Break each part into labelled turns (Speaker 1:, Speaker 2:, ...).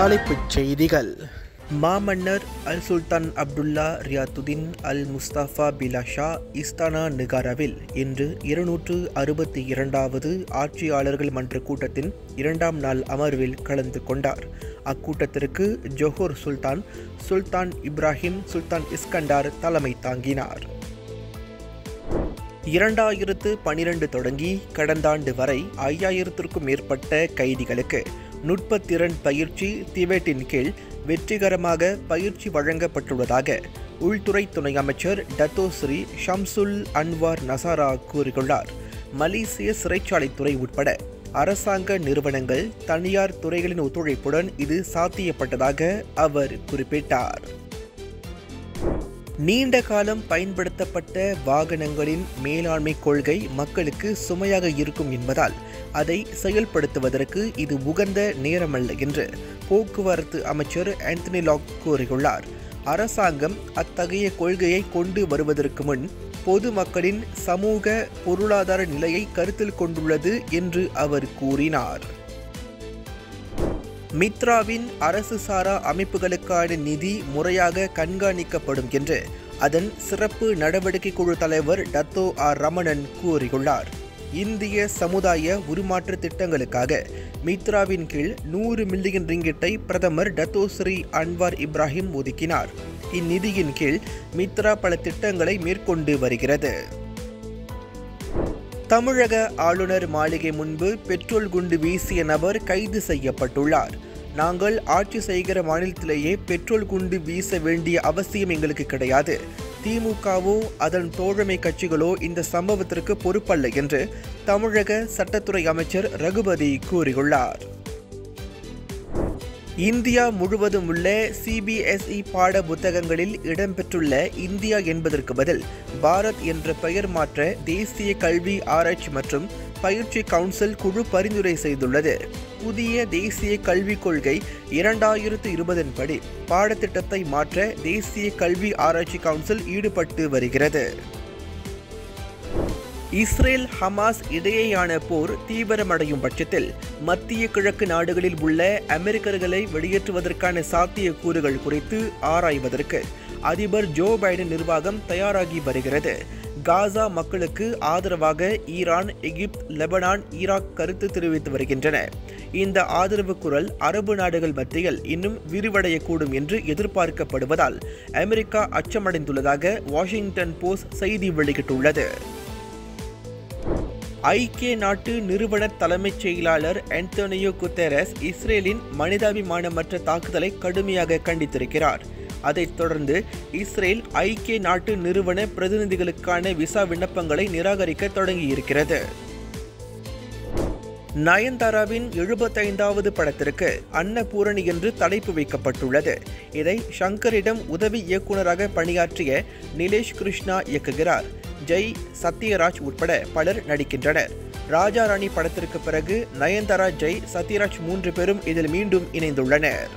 Speaker 1: தலைப்புச் செய்திகள் மாமன்னர் அல் சுல்தான் அப்துல்லா ரியாத்துதீன் அல் முஸ்தபா பிலாஷா இஸ்தானா நிகாராவில் இன்று இருநூற்று அறுபத்தி இரண்டாவது ஆட்சியாளர்கள் மன்ற கூட்டத்தின் இரண்டாம் நாள் அமர்வில் கலந்து கொண்டார் அக்கூட்டத்திற்கு ஜொஹூர் சுல்தான் சுல்தான் இப்ராஹிம் சுல்தான் இஸ்கண்டார் தலைமை தாங்கினார் இரண்டாயிரத்து பனிரெண்டு தொடங்கி கடந்த ஆண்டு வரை ஐயாயிரத்திற்கும் மேற்பட்ட கைதிகளுக்கு நுட்பத்திறன் பயிற்சி திபெட்டின் கீழ் வெற்றிகரமாக பயிற்சி வழங்கப்பட்டுள்ளதாக உள்துறை துணை அமைச்சர் டத்தோஸ்ரீ ஷம்சுல் அன்வார் நசாரா கூறியுள்ளார் மலேசிய சிறைச்சாலைத்துறை உட்பட அரசாங்க நிறுவனங்கள் தனியார் துறைகளின் ஒத்துழைப்புடன் இது சாத்தியப்பட்டதாக அவர் குறிப்பிட்டார் நீண்ட காலம் பயன்படுத்தப்பட்ட வாகனங்களின் மேலாண்மை கொள்கை மக்களுக்கு சுமையாக இருக்கும் என்பதால் அதை செயல்படுத்துவதற்கு இது உகந்த நேரமல்ல என்று போக்குவரத்து அமைச்சர் ஆந்தனி லாக் கூறியுள்ளார் அரசாங்கம் அத்தகைய கொள்கையை கொண்டு வருவதற்கு முன் பொதுமக்களின் சமூக பொருளாதார நிலையை கருத்தில் கொண்டுள்ளது என்று அவர் கூறினார் மித்ராவின் அரசு சாரா அமைப்புகளுக்கான நிதி முறையாக கண்காணிக்கப்படும் என்று அதன் சிறப்பு நடவடிக்கை குழு தலைவர் டத்தோ ஆர் ரமணன் கூறியுள்ளார் இந்திய சமுதாய உருமாற்ற திட்டங்களுக்காக மித்ராவின் கீழ் நூறு மில்லியன் ரிங்கிட்டை பிரதமர் டத்தோஸ்ரீ அன்வார் இப்ராஹிம் ஒதுக்கினார் இந்நிதியின் கீழ் மித்ரா பல திட்டங்களை மேற்கொண்டு வருகிறது தமிழக ஆளுநர் மாளிகை முன்பு பெட்ரோல் குண்டு வீசிய நபர் கைது செய்யப்பட்டுள்ளார் நாங்கள் ஆட்சி செய்கிற மாநிலத்திலேயே பெட்ரோல் குண்டு வீச வேண்டிய அவசியம் எங்களுக்கு கிடையாது திமுகவோ அதன் தோழமை கட்சிகளோ இந்த சம்பவத்திற்கு பொறுப்பல்ல என்று தமிழக சட்டத்துறை அமைச்சர் ரகுபதி கூறியுள்ளார் இந்தியா முழுவதும் உள்ள சிபிஎஸ்இ பாட புத்தகங்களில் இடம்பெற்றுள்ள இந்தியா என்பதற்கு பதில் பாரத் என்ற பெயர் மாற்ற தேசிய கல்வி ஆராய்ச்சி மற்றும் பயிற்சி கவுன்சில் குழு பரிந்துரை செய்துள்ளது புதிய தேசிய கல்விக் கொள்கை இரண்டாயிரத்து இருபதின் படி பாடத்திட்டத்தை மாற்ற தேசிய கல்வி ஆராய்ச்சி கவுன்சில் ஈடுபட்டு வருகிறது இஸ்ரேல் ஹமாஸ் இடையேயான போர் தீவிரமடையும் பட்சத்தில் மத்திய கிழக்கு நாடுகளில் உள்ள அமெரிக்கர்களை வெளியேற்றுவதற்கான சாத்திய கூறுகள் குறித்து ஆராய்வதற்கு அதிபர் ஜோ பைடன் நிர்வாகம் தயாராகி வருகிறது காசா மக்களுக்கு ஆதரவாக ஈரான் எகிப்த் லெபனான் ஈராக் கருத்து தெரிவித்து வருகின்றன இந்த ஆதரவு குரல் அரபு நாடுகள் மத்தியில் இன்னும் விரிவடையக்கூடும் என்று எதிர்பார்க்கப்படுவதால் அமெரிக்கா அச்சமடைந்துள்ளதாக வாஷிங்டன் போஸ்ட் செய்தி வெளியிட்டுள்ளது ஐக்கிய நாட்டு நிறுவன தலைமைச் செயலாளர் ஆண்டோனியோ குத்தேரஸ் இஸ்ரேலின் மனிதாபிமானமற்ற தாக்குதலை கடுமையாக கண்டித்திருக்கிறார் அதைத் தொடர்ந்து இஸ்ரேல் ஐக்கிய நாட்டு நிறுவன பிரதிநிதிகளுக்கான விசா விண்ணப்பங்களை நிராகரிக்க தொடங்கியிருக்கிறது நயன்தாராவின் எழுபத்தைந்தாவது படத்திற்கு அன்னபூரணி என்று தலைப்பு வைக்கப்பட்டுள்ளது இதை ஷங்கரிடம் உதவி இயக்குநராக பணியாற்றிய நிலேஷ் கிருஷ்ணா இயக்குகிறார் ஜெய் சத்யராஜ் உட்பட பலர் நடிக்கின்றனர் ராஜா ராணி படத்திற்கு பிறகு நயன்தாரா ஜெய் சத்யராஜ் மூன்று பேரும் இதில் மீண்டும் இணைந்துள்ளனர்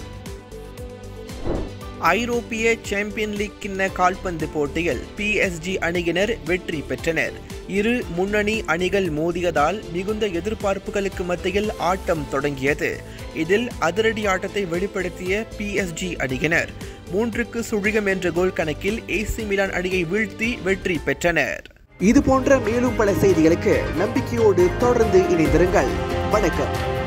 Speaker 1: ஐரோப்பிய சாம்பியன் லீக் கிண்ண கால்பந்து போட்டியில் பிஎஸ்ஜி அணியினர் வெற்றி பெற்றனர் இரு முன்னணி அணிகள் மோதியதால் மிகுந்த எதிர்பார்ப்புகளுக்கு மத்தியில் ஆட்டம் தொடங்கியது இதில் அதிரடி ஆட்டத்தை வெளிப்படுத்திய பிஎஸ்ஜி அணியினர் மூன்றுக்கு சுழியம் என்ற கோல் கணக்கில் ஏசி மிலான் அணியை வீழ்த்தி வெற்றி பெற்றனர் இது போன்ற மேலும் பல செய்திகளுக்கு நம்பிக்கையோடு தொடர்ந்து இணைந்திருங்கள் வணக்கம்